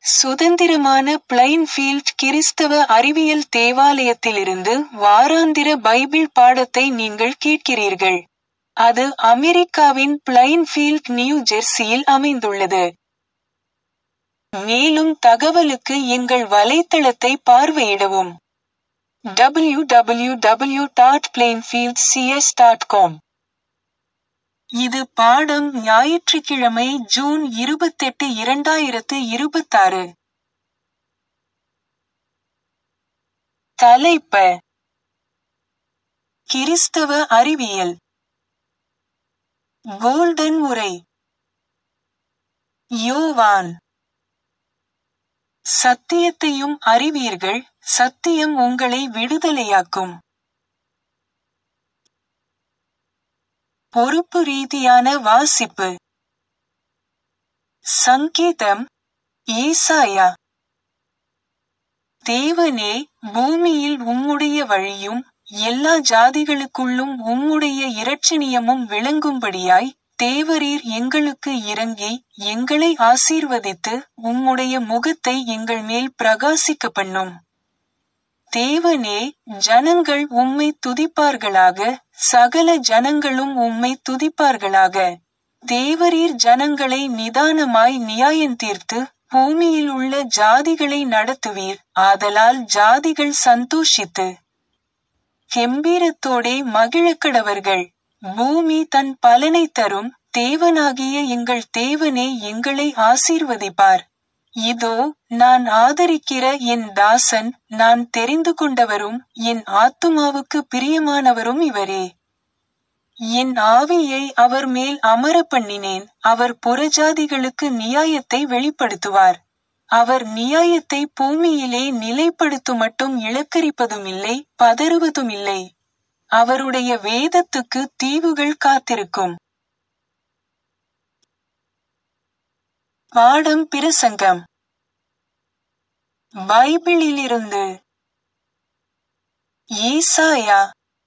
சுதந்திரமான பிளைன்ஃபீல்ட் கிறிஸ்தவ அறிவியல் தேவாலயத்திலிருந்து வாராந்திர பைபிள் பாடத்தை நீங்கள் கேட்கிறீர்கள். அது அமெரிக்காவின் பிளைன்ஃபீல்ட் நியூ ஜெர்சியில் அமைந்துள்ளது. மேலும் தகவலுக்கு எங்கள் வலைத்தளத்தை பார்வையிடவும். www.plainfieldcs.com இது பாடம் ஞாயிற்றுக்கிழமை ஜூன் இருபத்தெட்டு இரண்டாயிரத்து இருபத்தாறு. தலைப்ப கிறிஸ்தவ அறிவியல் கோல்டன் உரை யோவான் சத்தியத்தையும் அறிவீர்கள் சத்தியம் உங்களை விடுதலையாக்கும் பொறுப்பு ரீதியான வாசிப்பு சங்கீதம் ஏசாயா தேவனே பூமியில் உம்முடைய வழியும் எல்லா ஜாதிகளுக்குள்ளும் உம்முடைய இரட்சணியமும் விளங்கும்படியாய் தேவரீர் எங்களுக்கு இறங்கி எங்களை ஆசீர்வதித்து உம்முடைய முகத்தை எங்கள் மேல் பிரகாசிக்க பண்ணும் தேவனே ஜனங்கள் உம்மை துதிப்பார்களாக சகல ஜனங்களும் உம்மை துதிப்பார்களாக தேவரீர் ஜனங்களை நிதானமாய் நியாயந்தீர்த்து பூமியில் உள்ள ஜாதிகளை நடத்துவீர் ஆதலால் ஜாதிகள் சந்தோஷித்து கெம்பீரத்தோடே மகிழக்கடவர்கள் பூமி தன் பலனை தரும் தேவனாகிய எங்கள் தேவனே எங்களை ஆசீர்வதிப்பார் இதோ நான் ஆதரிக்கிற என் தாசன் நான் தெரிந்து கொண்டவரும் என் ஆத்துமாவுக்கு பிரியமானவரும் இவரே என் ஆவியை அவர் மேல் அமர பண்ணினேன் அவர் புறஜாதிகளுக்கு நியாயத்தை வெளிப்படுத்துவார் அவர் நியாயத்தை பூமியிலே நிலைப்படுத்து மட்டும் இழக்கரிப்பதுமில்லை பதறுவதுமில்லை அவருடைய வேதத்துக்கு தீவுகள் காத்திருக்கும் பாடம் பிரசங்கம் பைபிளிலிருந்து ஏசாயா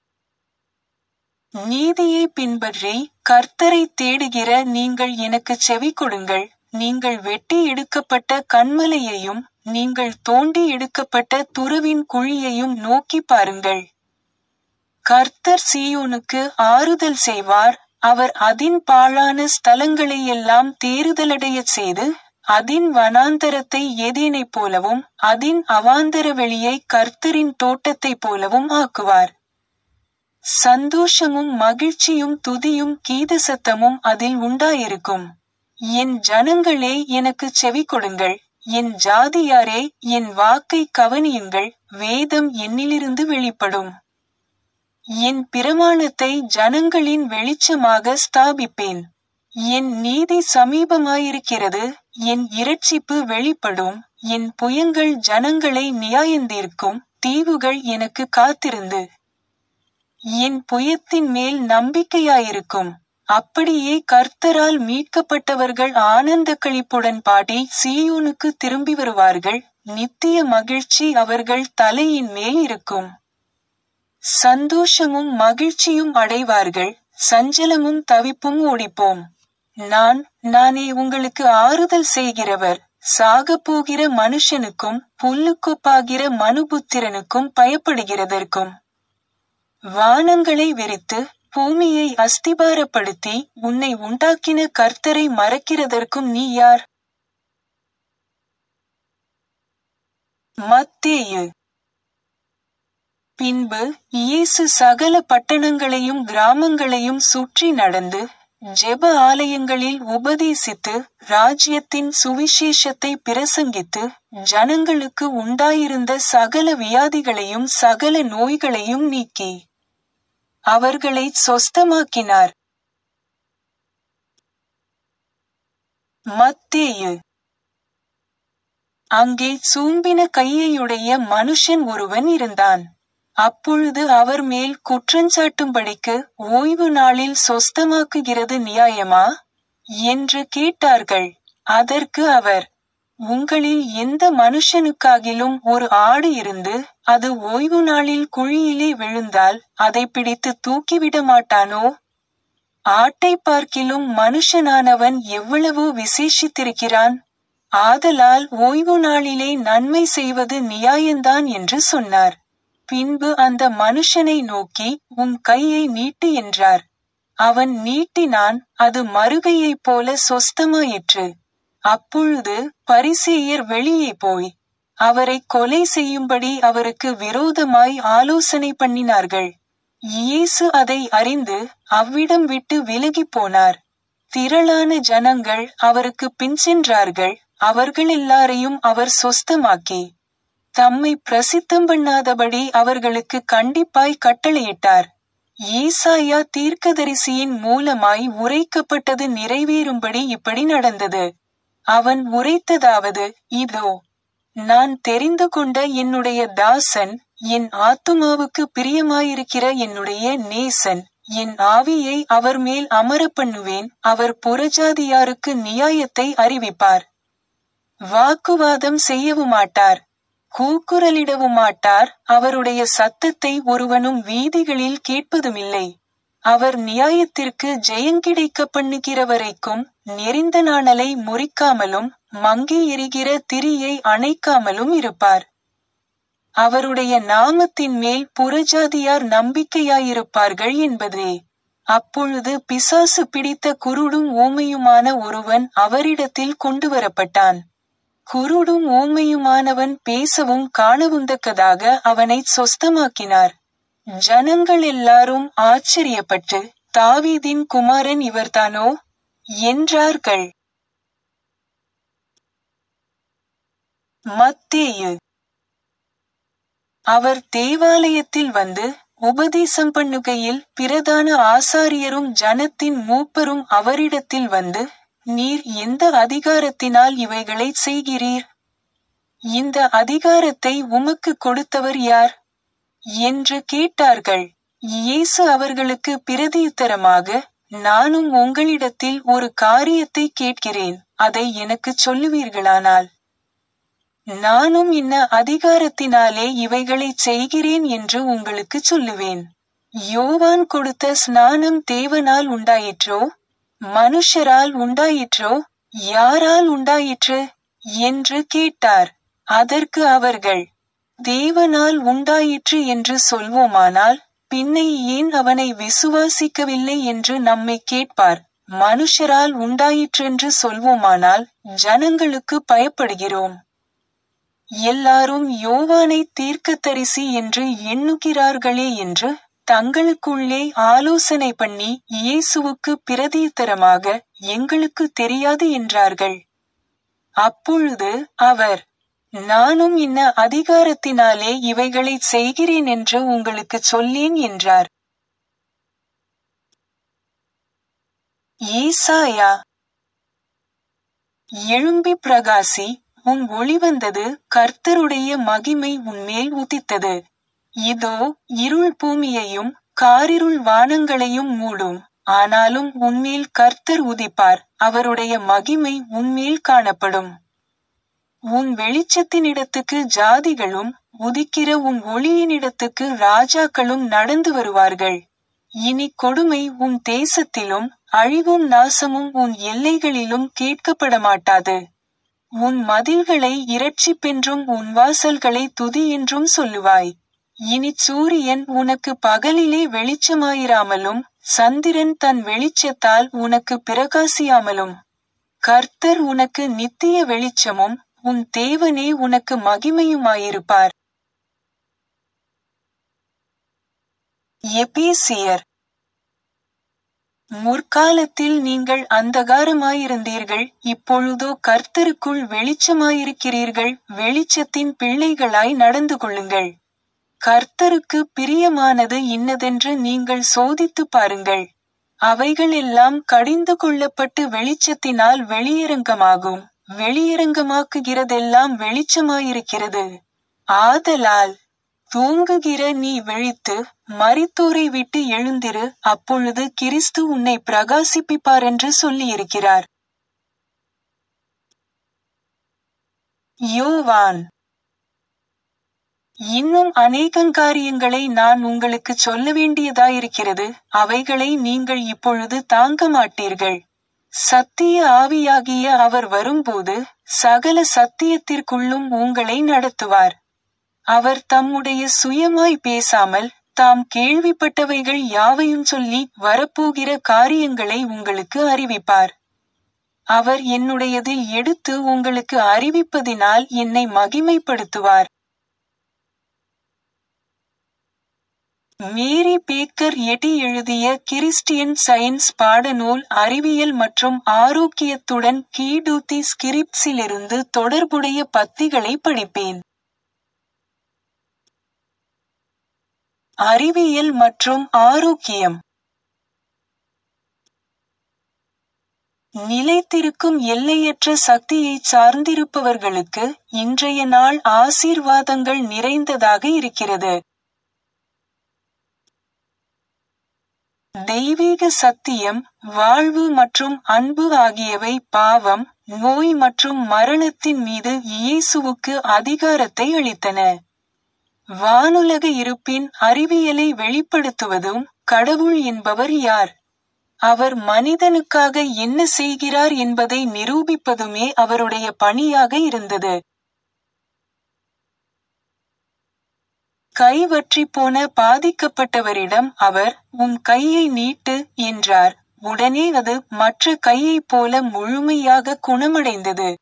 நீதியை பின்பற்றி கர்த்தரை தேடுகிற நீங்கள் எனக்கு செவி கொடுங்கள் நீங்கள் வெட்டி எடுக்கப்பட்ட கண்மலையையும் நீங்கள் தோண்டி எடுக்கப்பட்ட துருவின் குழியையும் நோக்கி பாருங்கள் கர்த்தர் சீயோனுக்கு ஆறுதல் செய்வார் அவர் அதின் பாழான ஸ்தலங்களையெல்லாம் தேறுதலடையச் செய்து அதின் வனாந்தரத்தை எதேனைப் போலவும் அதின் அவாந்தர வெளியை கர்த்தரின் தோட்டத்தைப் போலவும் ஆக்குவார் சந்தோஷமும் மகிழ்ச்சியும் துதியும் கீத சத்தமும் அதில் உண்டாயிருக்கும் என் ஜனங்களே எனக்கு செவி கொடுங்கள் என் ஜாதியாரே என் வாக்கை கவனியுங்கள் வேதம் என்னிலிருந்து வெளிப்படும் என் பிரமாணத்தை ஜனங்களின் வெளிச்சமாக ஸ்தாபிப்பேன் என் நீதி சமீபமாயிருக்கிறது என் இரட்சிப்பு வெளிப்படும் என் புயங்கள் ஜனங்களை நியாயந்தீர்க்கும் தீவுகள் எனக்கு காத்திருந்து என் புயத்தின் மேல் நம்பிக்கையாயிருக்கும் அப்படியே கர்த்தரால் மீட்கப்பட்டவர்கள் ஆனந்த களிப்புடன் பாடி சீயோனுக்கு திரும்பி வருவார்கள் நித்திய மகிழ்ச்சி அவர்கள் தலையின் மேல் இருக்கும் சந்தோஷமும் மகிழ்ச்சியும் அடைவார்கள் சஞ்சலமும் தவிப்பும் ஓடிப்போம் நான் நானே உங்களுக்கு ஆறுதல் செய்கிறவர் சாகப் போகிற மனுஷனுக்கும் புல்லுக்கொப்பாகிற மனுபுத்திரனுக்கும் பயப்படுகிறதற்கும் வானங்களை வெறித்து பூமியை அஸ்திபாரப்படுத்தி உன்னை உண்டாக்கின கர்த்தரை மறக்கிறதற்கும் நீ யார் மத்தேயு பின்பு இயேசு சகல பட்டணங்களையும் கிராமங்களையும் சுற்றி நடந்து ஜெப ஆலயங்களில் உபதேசித்து ராஜ்யத்தின் சுவிசேஷத்தை பிரசங்கித்து ஜனங்களுக்கு உண்டாயிருந்த சகல வியாதிகளையும் சகல நோய்களையும் நீக்கி அவர்களை சொஸ்தமாக்கினார் மத்தேயு அங்கே சூம்பின கையையுடைய மனுஷன் ஒருவன் இருந்தான் அப்பொழுது அவர் மேல் குற்றஞ்சாட்டும்படிக்கு ஓய்வு நாளில் சொஸ்தமாக்குகிறது நியாயமா என்று கேட்டார்கள் அதற்கு அவர் உங்களில் எந்த மனுஷனுக்காகிலும் ஒரு ஆடு இருந்து அது ஓய்வு நாளில் குழியிலே விழுந்தால் அதை பிடித்து தூக்கிவிட மாட்டானோ ஆட்டை பார்க்கிலும் மனுஷனானவன் எவ்வளவோ விசேஷித்திருக்கிறான் ஆதலால் ஓய்வு நாளிலே நன்மை செய்வது நியாயந்தான் என்று சொன்னார் பின்பு அந்த மனுஷனை நோக்கி உன் கையை நீட்டு என்றார் அவன் நீட்டினான் அது மறுகையைப் போல சொஸ்தமாயிற்று அப்பொழுது பரிசேயர் வெளியே போய் அவரை கொலை செய்யும்படி அவருக்கு விரோதமாய் ஆலோசனை பண்ணினார்கள் இயேசு அதை அறிந்து அவ்விடம் விட்டு விலகிப் போனார் திரளான ஜனங்கள் அவருக்கு பின் சென்றார்கள் அவர்கள் எல்லாரையும் அவர் சொஸ்தமாக்கி தம்மை பிரசித்தம் பண்ணாதபடி அவர்களுக்கு கண்டிப்பாய் கட்டளையிட்டார் ஈசாயா தீர்க்கதரிசியின் மூலமாய் உரைக்கப்பட்டது நிறைவேறும்படி இப்படி நடந்தது அவன் உரைத்ததாவது இதோ நான் தெரிந்து கொண்ட என்னுடைய தாசன் என் ஆத்துமாவுக்கு பிரியமாயிருக்கிற என்னுடைய நேசன் என் ஆவியை அவர் மேல் அமர பண்ணுவேன் அவர் புறஜாதியாருக்கு நியாயத்தை அறிவிப்பார் வாக்குவாதம் செய்யவும் மாட்டார் கூக்குரலிடவும் மாட்டார் அவருடைய சத்தத்தை ஒருவனும் வீதிகளில் கேட்பதுமில்லை அவர் நியாயத்திற்கு ஜெயங்கிடைக்க பண்ணுகிற வரைக்கும் நெறிந்த நாணலை முறிக்காமலும் மங்கி எரிகிற திரியை அணைக்காமலும் இருப்பார் அவருடைய நாமத்தின் மேல் புறஜாதியார் நம்பிக்கையாயிருப்பார்கள் என்பதே அப்பொழுது பிசாசு பிடித்த குருடும் ஊமையுமான ஒருவன் அவரிடத்தில் கொண்டு வரப்பட்டான் குருடும் ஊமையுமானவன் பேசவும் காணவுந்தக்கதாக அவனை சொஸ்தமாக்கினார் ஜனங்கள் எல்லாரும் ஆச்சரியப்பட்டு தாவீதின் குமாரன் இவர்தானோ என்றார்கள் மத்தேயு அவர் தேவாலயத்தில் வந்து உபதேசம் பண்ணுகையில் பிரதான ஆசாரியரும் ஜனத்தின் மூப்பரும் அவரிடத்தில் வந்து நீர் எந்த அதிகாரத்தினால் இவைகளை செய்கிறீர் இந்த அதிகாரத்தை உமக்கு கொடுத்தவர் யார் என்று கேட்டார்கள் இயேசு அவர்களுக்கு பிரதியுத்தரமாக நானும் உங்களிடத்தில் ஒரு காரியத்தை கேட்கிறேன் அதை எனக்குச் சொல்லுவீர்களானால் நானும் இன்ன அதிகாரத்தினாலே இவைகளைச் செய்கிறேன் என்று உங்களுக்கு சொல்லுவேன் யோவான் கொடுத்த ஸ்நானம் தேவனால் உண்டாயிற்றோ மனுஷரால் உண்டாயிற்றோ யாரால் உண்டாயிற்று என்று கேட்டார் அதற்கு அவர்கள் தேவனால் உண்டாயிற்று என்று சொல்வோமானால் பின்னை ஏன் அவனை விசுவாசிக்கவில்லை என்று நம்மை கேட்பார் மனுஷரால் உண்டாயிற்றென்று சொல்வோமானால் ஜனங்களுக்கு பயப்படுகிறோம் எல்லாரும் யோவானை தீர்க்கத்தரிசி என்று எண்ணுகிறார்களே என்று தங்களுக்குள்ளே ஆலோசனை பண்ணி இயேசுவுக்கு பிரதியுத்தரமாக எங்களுக்கு தெரியாது என்றார்கள் அப்பொழுது அவர் நானும் இன்ன அதிகாரத்தினாலே இவைகளை செய்கிறேன் என்று உங்களுக்கு சொல்லேன் என்றார் ஈசாயா எழும்பி பிரகாசி உன் ஒளி வந்தது கர்த்தருடைய மகிமை உன்மேல் உதித்தது இதோ இருள் பூமியையும் காரிருள் வானங்களையும் மூடும் ஆனாலும் உன்மேல் கர்த்தர் உதிப்பார் அவருடைய மகிமை உன்மேல் காணப்படும் உன் வெளிச்சத்தினிடத்துக்கு ஜாதிகளும் உதிக்கிற உன் ஒளியினிடத்துக்கு ராஜாக்களும் நடந்து வருவார்கள் இனி கொடுமை உன் தேசத்திலும் அழிவும் நாசமும் உன் எல்லைகளிலும் கேட்கப்பட மாட்டாது உன் மதில்களை இரட்சிப்பென்றும் உன் வாசல்களை துதி என்றும் சொல்லுவாய் இனி சூரியன் உனக்கு பகலிலே வெளிச்சமாயிராமலும் சந்திரன் தன் வெளிச்சத்தால் உனக்கு பிரகாசியாமலும் கர்த்தர் உனக்கு நித்திய வெளிச்சமும் உன் தேவனே உனக்கு மகிமையுமாயிருப்பார் எபேசியர் முற்காலத்தில் நீங்கள் அந்தகாரமாயிருந்தீர்கள் இப்பொழுதோ கர்த்தருக்குள் வெளிச்சமாயிருக்கிறீர்கள் வெளிச்சத்தின் பிள்ளைகளாய் நடந்து கொள்ளுங்கள் கர்த்தருக்கு பிரியமானது இன்னதென்று நீங்கள் சோதித்து பாருங்கள் அவைகள் எல்லாம் கடிந்து கொள்ளப்பட்டு வெளிச்சத்தினால் வெளியரங்கமாகும் வெளியரங்கமாக்குகிறதெல்லாம் வெளிச்சமாயிருக்கிறது ஆதலால் தூங்குகிற நீ விழித்து மரித்தோரை விட்டு எழுந்திரு அப்பொழுது கிறிஸ்து உன்னை பிரகாசிப்பிப்பார் என்று சொல்லியிருக்கிறார் யோவான் இன்னும் அநேகங்காரியங்களை நான் உங்களுக்கு சொல்ல வேண்டியதாயிருக்கிறது அவைகளை நீங்கள் இப்பொழுது தாங்க மாட்டீர்கள் சத்திய ஆவியாகிய அவர் வரும்போது சகல சத்தியத்திற்குள்ளும் உங்களை நடத்துவார் அவர் தம்முடைய சுயமாய் பேசாமல் தாம் கேள்விப்பட்டவைகள் யாவையும் சொல்லி வரப்போகிற காரியங்களை உங்களுக்கு அறிவிப்பார் அவர் என்னுடையதில் எடுத்து உங்களுக்கு அறிவிப்பதினால் என்னை மகிமைப்படுத்துவார் மேரி பேக்கர் எட்டி எழுதிய கிறிஸ்டியன் சயின்ஸ் பாடநூல் அறிவியல் மற்றும் ஆரோக்கியத்துடன் கீடூத்தி ஸ்கிரிப்ட்ஸிலிருந்து தொடர்புடைய பத்திகளை படிப்பேன் அறிவியல் மற்றும் ஆரோக்கியம் நிலைத்திருக்கும் எல்லையற்ற சக்தியை சார்ந்திருப்பவர்களுக்கு இன்றைய நாள் ஆசீர்வாதங்கள் நிறைந்ததாக இருக்கிறது தெய்வீக சத்தியம் வாழ்வு மற்றும் அன்பு ஆகியவை பாவம் நோய் மற்றும் மரணத்தின் மீது இயேசுவுக்கு அதிகாரத்தை அளித்தன வானுலக இருப்பின் அறிவியலை வெளிப்படுத்துவதும் கடவுள் என்பவர் யார் அவர் மனிதனுக்காக என்ன செய்கிறார் என்பதை நிரூபிப்பதுமே அவருடைய பணியாக இருந்தது கைவற்றி போன பாதிக்கப்பட்டவரிடம் அவர் உன் கையை நீட்டு என்றார் உடனே அது மற்ற கையைப் போல முழுமையாக குணமடைந்தது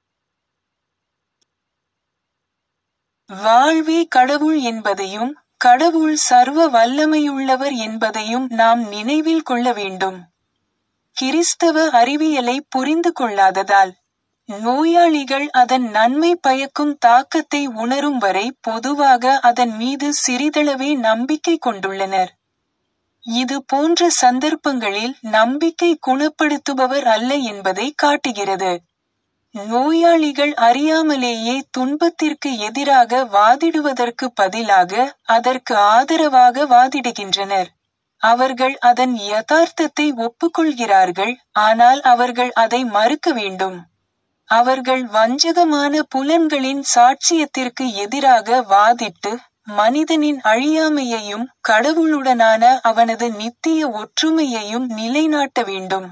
வாழ்வே கடவுள் என்பதையும் கடவுள் சர்வ வல்லமையுள்ளவர் என்பதையும் நாம் நினைவில் கொள்ள வேண்டும் கிறிஸ்தவ அறிவியலை புரிந்து கொள்ளாததால் நோயாளிகள் அதன் நன்மை பயக்கும் தாக்கத்தை உணரும் வரை பொதுவாக அதன் மீது சிறிதளவே நம்பிக்கை கொண்டுள்ளனர் இது போன்ற சந்தர்ப்பங்களில் நம்பிக்கை குணப்படுத்துபவர் அல்ல என்பதை காட்டுகிறது நோயாளிகள் அறியாமலேயே துன்பத்திற்கு எதிராக வாதிடுவதற்கு பதிலாக அதற்கு ஆதரவாக வாதிடுகின்றனர் அவர்கள் அதன் யதார்த்தத்தை ஒப்புக்கொள்கிறார்கள் ஆனால் அவர்கள் அதை மறுக்க வேண்டும் அவர்கள் வஞ்சகமான புலன்களின் சாட்சியத்திற்கு எதிராக வாதிட்டு மனிதனின் அழியாமையையும் கடவுளுடனான அவனது நித்திய ஒற்றுமையையும் நிலைநாட்ட வேண்டும்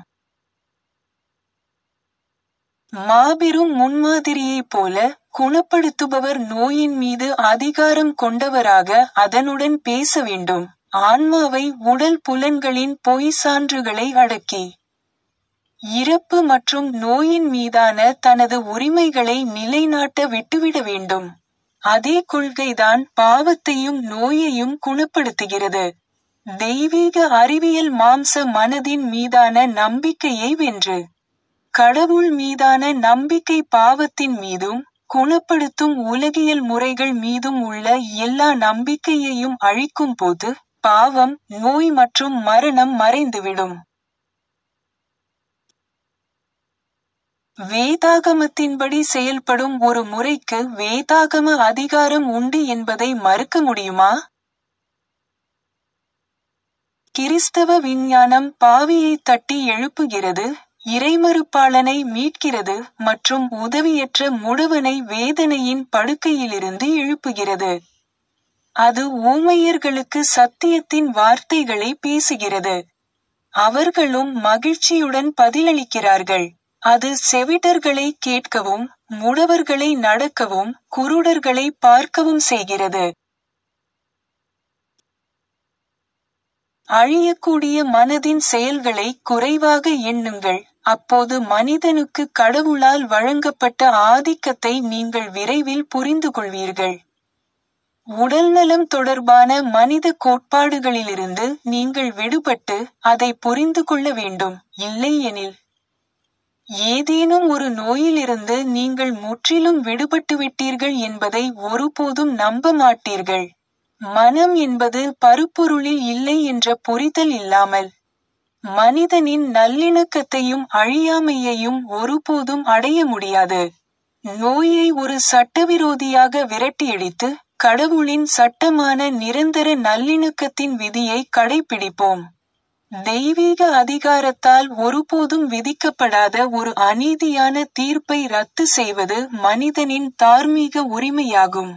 மாபெரும் முன்மாதிரியைப் போல குணப்படுத்துபவர் நோயின் மீது அதிகாரம் கொண்டவராக அதனுடன் பேச வேண்டும் ஆன்மாவை உடல் புலன்களின் பொய் சான்றுகளை அடக்கி இறப்பு மற்றும் நோயின் மீதான தனது உரிமைகளை நிலைநாட்ட விட்டுவிட வேண்டும் அதே கொள்கைதான் பாவத்தையும் நோயையும் குணப்படுத்துகிறது தெய்வீக அறிவியல் மாம்ச மனதின் மீதான நம்பிக்கையை வென்று கடவுள் மீதான நம்பிக்கை பாவத்தின் மீதும் குணப்படுத்தும் உலகியல் முறைகள் மீதும் உள்ள எல்லா நம்பிக்கையையும் அழிக்கும் போது பாவம் நோய் மற்றும் மரணம் மறைந்துவிடும் வேதாகமத்தின்படி செயல்படும் ஒரு முறைக்கு வேதாகம அதிகாரம் உண்டு என்பதை மறுக்க முடியுமா கிறிஸ்தவ விஞ்ஞானம் பாவியை தட்டி எழுப்புகிறது இறைமறுப்பாளனை மீட்கிறது மற்றும் உதவியற்ற முடவனை வேதனையின் படுக்கையிலிருந்து எழுப்புகிறது அது ஊமையர்களுக்கு சத்தியத்தின் வார்த்தைகளை பேசுகிறது அவர்களும் மகிழ்ச்சியுடன் பதிலளிக்கிறார்கள் அது செவிடர்களை கேட்கவும் முடவர்களை நடக்கவும் குருடர்களை பார்க்கவும் செய்கிறது அழியக்கூடிய மனதின் செயல்களை குறைவாக எண்ணுங்கள் அப்போது மனிதனுக்கு கடவுளால் வழங்கப்பட்ட ஆதிக்கத்தை நீங்கள் விரைவில் புரிந்து கொள்வீர்கள் உடல்நலம் தொடர்பான மனித கோட்பாடுகளிலிருந்து நீங்கள் விடுபட்டு அதை புரிந்து கொள்ள வேண்டும் இல்லையெனில் ஏதேனும் ஒரு நோயிலிருந்து நீங்கள் முற்றிலும் விடுபட்டு விட்டீர்கள் என்பதை ஒருபோதும் நம்ப மாட்டீர்கள் மனம் என்பது பருப்பொருளில் இல்லை என்ற புரிதல் இல்லாமல் மனிதனின் நல்லிணக்கத்தையும் அழியாமையையும் ஒருபோதும் அடைய முடியாது நோயை ஒரு சட்டவிரோதியாக விரட்டியடித்து கடவுளின் சட்டமான நிரந்தர நல்லிணக்கத்தின் விதியை கடைபிடிப்போம் தெய்வீக அதிகாரத்தால் ஒருபோதும் விதிக்கப்படாத ஒரு அநீதியான தீர்ப்பை ரத்து செய்வது மனிதனின் தார்மீக உரிமையாகும்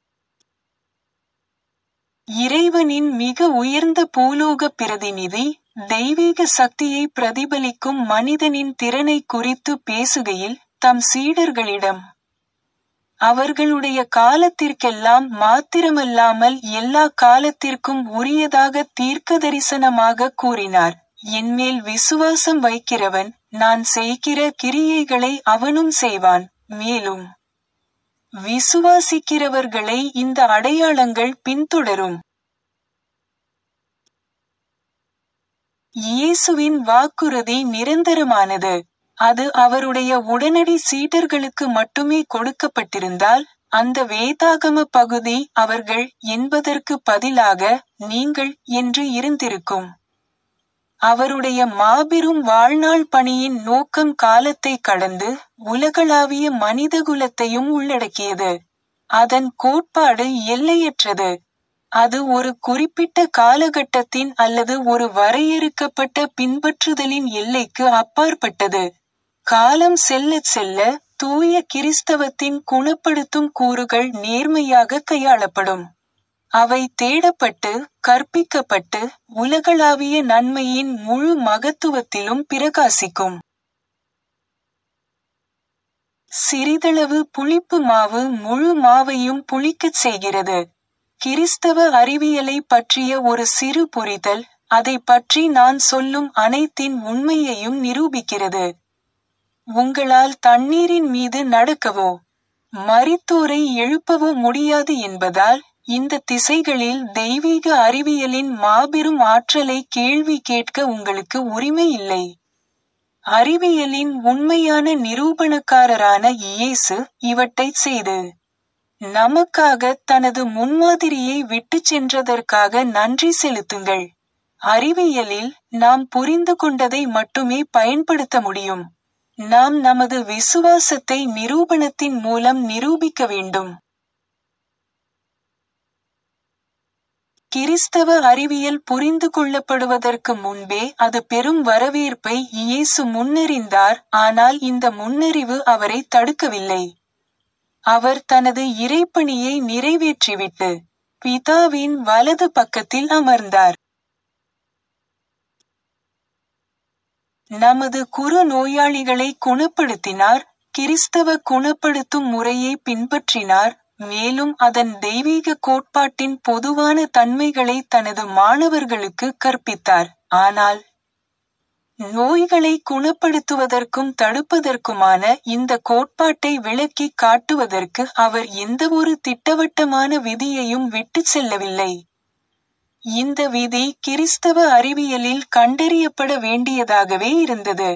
இறைவனின் மிக உயர்ந்த பூலோக பிரதிநிதி தெய்வீக சக்தியை பிரதிபலிக்கும் மனிதனின் திறனை குறித்து பேசுகையில் தம் சீடர்களிடம் அவர்களுடைய காலத்திற்கெல்லாம் மாத்திரமல்லாமல் எல்லா காலத்திற்கும் உரியதாக தீர்க்க தரிசனமாக கூறினார் என்மேல் விசுவாசம் வைக்கிறவன் நான் செய்கிற கிரியைகளை அவனும் செய்வான் மேலும் விசுவாசிக்கிறவர்களை இந்த அடையாளங்கள் பின்தொடரும் இயேசுவின் வாக்குறுதி நிரந்தரமானது அது அவருடைய உடனடி சீடர்களுக்கு மட்டுமே கொடுக்கப்பட்டிருந்தால் அந்த வேதாகம பகுதி அவர்கள் என்பதற்கு பதிலாக நீங்கள் என்று இருந்திருக்கும் அவருடைய மாபெரும் வாழ்நாள் பணியின் நோக்கம் காலத்தை கடந்து உலகளாவிய மனிதகுலத்தையும் உள்ளடக்கியது அதன் கோட்பாடு எல்லையற்றது அது ஒரு குறிப்பிட்ட காலகட்டத்தின் அல்லது ஒரு வரையறுக்கப்பட்ட பின்பற்றுதலின் எல்லைக்கு அப்பாற்பட்டது காலம் செல்ல செல்ல தூய கிறிஸ்தவத்தின் குணப்படுத்தும் கூறுகள் நேர்மையாக கையாளப்படும் அவை தேடப்பட்டு கற்பிக்கப்பட்டு உலகளாவிய நன்மையின் முழு மகத்துவத்திலும் பிரகாசிக்கும் சிறிதளவு புளிப்பு மாவு முழு மாவையும் புளிக்கச் செய்கிறது கிறிஸ்தவ அறிவியலை பற்றிய ஒரு சிறு புரிதல் அதை பற்றி நான் சொல்லும் அனைத்தின் உண்மையையும் நிரூபிக்கிறது உங்களால் தண்ணீரின் மீது நடக்கவோ மரித்தோரை எழுப்பவோ முடியாது என்பதால் இந்த திசைகளில் தெய்வீக அறிவியலின் மாபெரும் ஆற்றலை கேள்வி கேட்க உங்களுக்கு உரிமை இல்லை அறிவியலின் உண்மையான நிரூபணக்காரரான இயேசு இவற்றை செய்து நமக்காக தனது முன்மாதிரியை விட்டுச் சென்றதற்காக நன்றி செலுத்துங்கள் அறிவியலில் நாம் புரிந்து கொண்டதை மட்டுமே பயன்படுத்த முடியும் நாம் நமது விசுவாசத்தை நிரூபணத்தின் மூலம் நிரூபிக்க வேண்டும் கிறிஸ்தவ அறிவியல் புரிந்து கொள்ளப்படுவதற்கு முன்பே அது பெரும் வரவேற்பை இயேசு முன்னறிந்தார் ஆனால் இந்த முன்னறிவு அவரை தடுக்கவில்லை அவர் தனது இறைப்பணியை நிறைவேற்றிவிட்டு பிதாவின் வலது பக்கத்தில் அமர்ந்தார் நமது குறு நோயாளிகளை குணப்படுத்தினார் கிறிஸ்தவ குணப்படுத்தும் முறையை பின்பற்றினார் மேலும் அதன் தெய்வீக கோட்பாட்டின் பொதுவான தன்மைகளை தனது மாணவர்களுக்கு கற்பித்தார் ஆனால் நோய்களை குணப்படுத்துவதற்கும் தடுப்பதற்குமான இந்த கோட்பாட்டை விளக்கி காட்டுவதற்கு அவர் எந்தவொரு திட்டவட்டமான விதியையும் விட்டுச் செல்லவில்லை இந்த விதி கிறிஸ்தவ அறிவியலில் கண்டறியப்பட வேண்டியதாகவே இருந்தது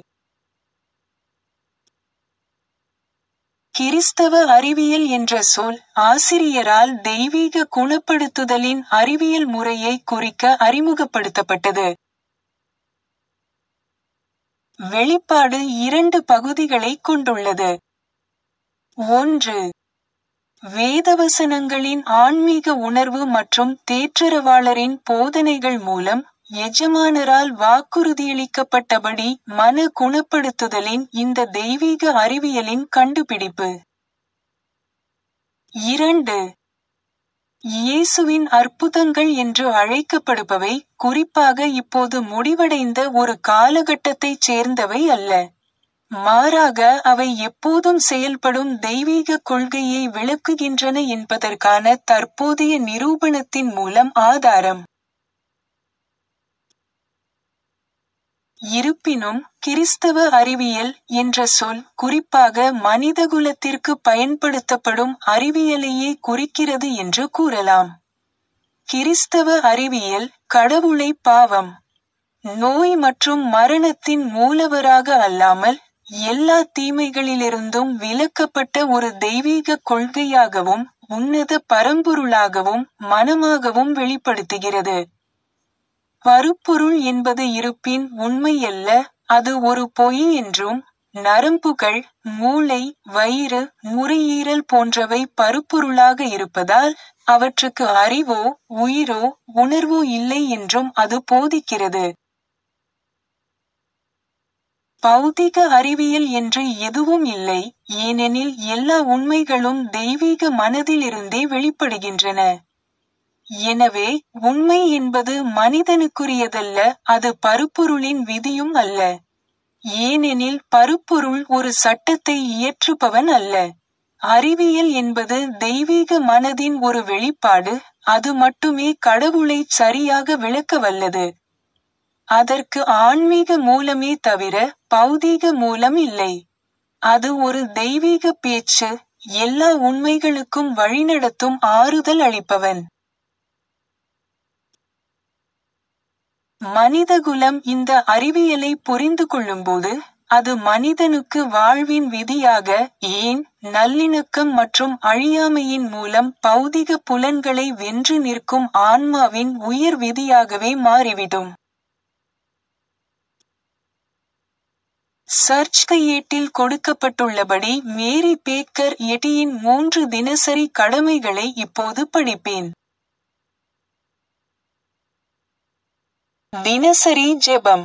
கிறிஸ்தவ அறிவியல் என்ற சொல் ஆசிரியரால் தெய்வீக குணப்படுத்துதலின் அறிவியல் முறையை குறிக்க அறிமுகப்படுத்தப்பட்டது வெளிப்பாடு இரண்டு பகுதிகளை கொண்டுள்ளது ஒன்று வேதவசனங்களின் ஆன்மீக உணர்வு மற்றும் தேற்றரவாளரின் போதனைகள் மூலம் எஜமானரால் வாக்குறுதியளிக்கப்பட்டபடி மன குணப்படுத்துதலின் இந்த தெய்வீக அறிவியலின் கண்டுபிடிப்பு இரண்டு இயேசுவின் அற்புதங்கள் என்று அழைக்கப்படுபவை குறிப்பாக இப்போது முடிவடைந்த ஒரு காலகட்டத்தைச் சேர்ந்தவை அல்ல மாறாக அவை எப்போதும் செயல்படும் தெய்வீக கொள்கையை விளக்குகின்றன என்பதற்கான தற்போதைய நிரூபணத்தின் மூலம் ஆதாரம் இருப்பினும் கிறிஸ்தவ அறிவியல் என்ற சொல் குறிப்பாக மனிதகுலத்திற்கு பயன்படுத்தப்படும் அறிவியலையே குறிக்கிறது என்று கூறலாம் கிறிஸ்தவ அறிவியல் கடவுளை பாவம் நோய் மற்றும் மரணத்தின் மூலவராக அல்லாமல் எல்லா தீமைகளிலிருந்தும் விலக்கப்பட்ட ஒரு தெய்வீக கொள்கையாகவும் உன்னத பரம்பொருளாகவும் மனமாகவும் வெளிப்படுத்துகிறது பருப்பொருள் என்பது இருப்பின் உண்மையல்ல அது ஒரு பொய் என்றும் நரம்புகள் மூளை வயிறு நுரையீரல் போன்றவை பருப்பொருளாக இருப்பதால் அவற்றுக்கு அறிவோ உயிரோ உணர்வோ இல்லை என்றும் அது போதிக்கிறது பௌதிக அறிவியல் என்று எதுவும் இல்லை ஏனெனில் எல்லா உண்மைகளும் தெய்வீக மனதிலிருந்தே வெளிப்படுகின்றன எனவே உண்மை என்பது மனிதனுக்குரியதல்ல அது பருப்பொருளின் விதியும் அல்ல ஏனெனில் பருப்பொருள் ஒரு சட்டத்தை இயற்றுபவன் அல்ல அறிவியல் என்பது தெய்வீக மனதின் ஒரு வெளிப்பாடு அது மட்டுமே கடவுளை சரியாக விளக்க வல்லது அதற்கு ஆன்மீக மூலமே தவிர பௌதீக மூலம் இல்லை அது ஒரு தெய்வீக பேச்சு எல்லா உண்மைகளுக்கும் வழிநடத்தும் ஆறுதல் அளிப்பவன் மனிதகுலம் இந்த அறிவியலை புரிந்து கொள்ளும்போது அது மனிதனுக்கு வாழ்வின் விதியாக ஏன் நல்லிணக்கம் மற்றும் அழியாமையின் மூலம் பௌதிக புலன்களை வென்று நிற்கும் ஆன்மாவின் உயிர் விதியாகவே மாறிவிடும் சர்ச் கையேட்டில் கொடுக்கப்பட்டுள்ளபடி மேரி பேக்கர் எட்டியின் மூன்று தினசரி கடமைகளை இப்போது படிப்பேன் தினசரி ஜெபம்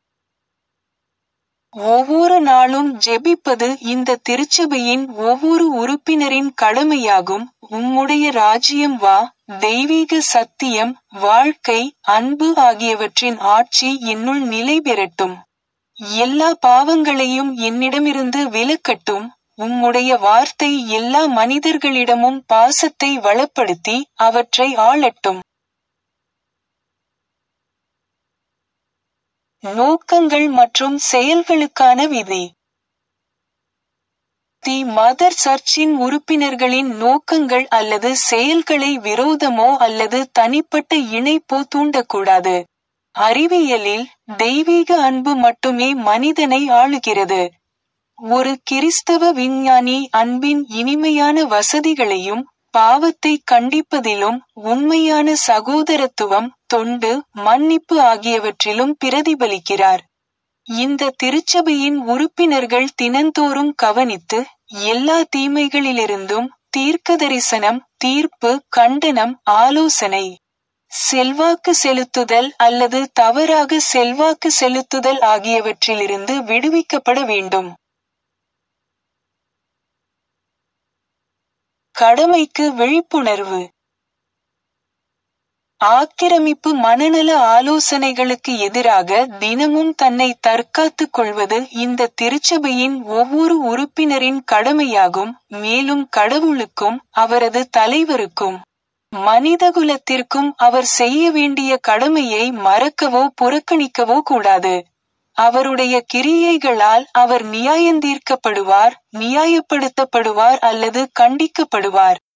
ஒவ்வொரு நாளும் ஜெபிப்பது இந்த திருச்சபையின் ஒவ்வொரு உறுப்பினரின் கடமையாகும் உம்முடைய ராஜ்யம் வா தெய்வீக சத்தியம் வாழ்க்கை அன்பு ஆகியவற்றின் ஆட்சி என்னுள் நிலை பெறட்டும் எல்லா பாவங்களையும் என்னிடமிருந்து விலக்கட்டும் உம்முடைய வார்த்தை எல்லா மனிதர்களிடமும் பாசத்தை வளப்படுத்தி அவற்றை ஆளட்டும் நோக்கங்கள் மற்றும் செயல்களுக்கான விதி தி மதர் சர்ச்சின் உறுப்பினர்களின் நோக்கங்கள் அல்லது செயல்களை விரோதமோ அல்லது தனிப்பட்ட இணைப்போ தூண்டக்கூடாது அறிவியலில் தெய்வீக அன்பு மட்டுமே மனிதனை ஆளுகிறது ஒரு கிறிஸ்தவ விஞ்ஞானி அன்பின் இனிமையான வசதிகளையும் பாவத்தை கண்டிப்பதிலும் உண்மையான சகோதரத்துவம் தொண்டு மன்னிப்பு ஆகியவற்றிலும் பிரதிபலிக்கிறார் இந்த திருச்சபையின் உறுப்பினர்கள் தினந்தோறும் கவனித்து எல்லா தீமைகளிலிருந்தும் தீர்க்க தரிசனம் தீர்ப்பு கண்டனம் ஆலோசனை செல்வாக்கு செலுத்துதல் அல்லது தவறாக செல்வாக்கு செலுத்துதல் ஆகியவற்றிலிருந்து விடுவிக்கப்பட வேண்டும் கடமைக்கு விழிப்புணர்வு ஆக்கிரமிப்பு மனநல ஆலோசனைகளுக்கு எதிராக தினமும் தன்னை தற்காத்துக் கொள்வது இந்த திருச்சபையின் ஒவ்வொரு உறுப்பினரின் கடமையாகும் மேலும் கடவுளுக்கும் அவரது தலைவருக்கும் மனிதகுலத்திற்கும் அவர் செய்ய வேண்டிய கடமையை மறக்கவோ புறக்கணிக்கவோ கூடாது அவருடைய கிரியைகளால் அவர் நியாயந்தீர்க்கப்படுவார் நியாயப்படுத்தப்படுவார் அல்லது கண்டிக்கப்படுவார்